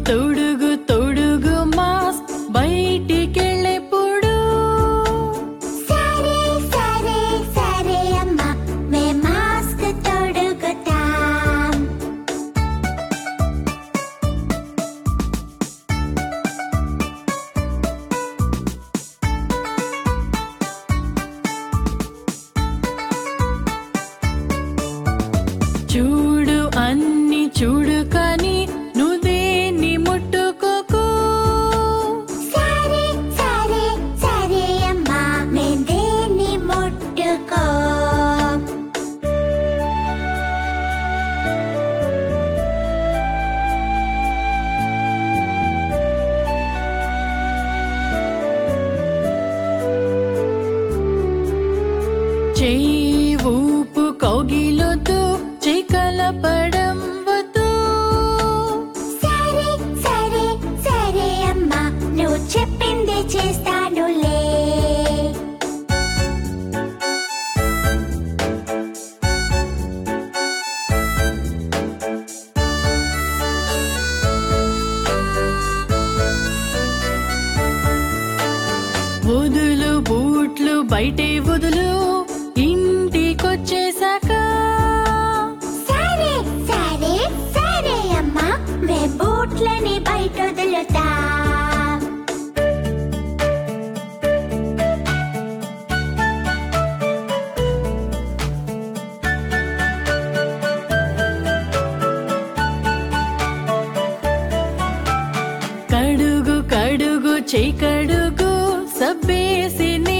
తొడుగు తొడుగు mask బయటికెళ్ళెప్పుడు సరే సరే సరే అమ్మా మే మాస్క్ తొడుగుతాం చూడు అన్ని చూడు కానీ నువ్వేని ముట్టుకోకు సరే సరే సరే అమ్మా మే దేన్ని ముట్టుకో చెయ్యి ఊపు కౌగిలొద్దు చెయ్యి కలపడం వద్దు సరే సరే సరే అమ్మా నువ్వు చెప్పింది చేస్తానులే వదులు బూట్లు బయటే వదులు ఇంటికొచ్చేసాక సరే సరే సరే అమ్మా మే బూట్లని బయట వదులుతాం కడుగు కడుగు చెయ్యి కడుగు సబ్బేసి నీ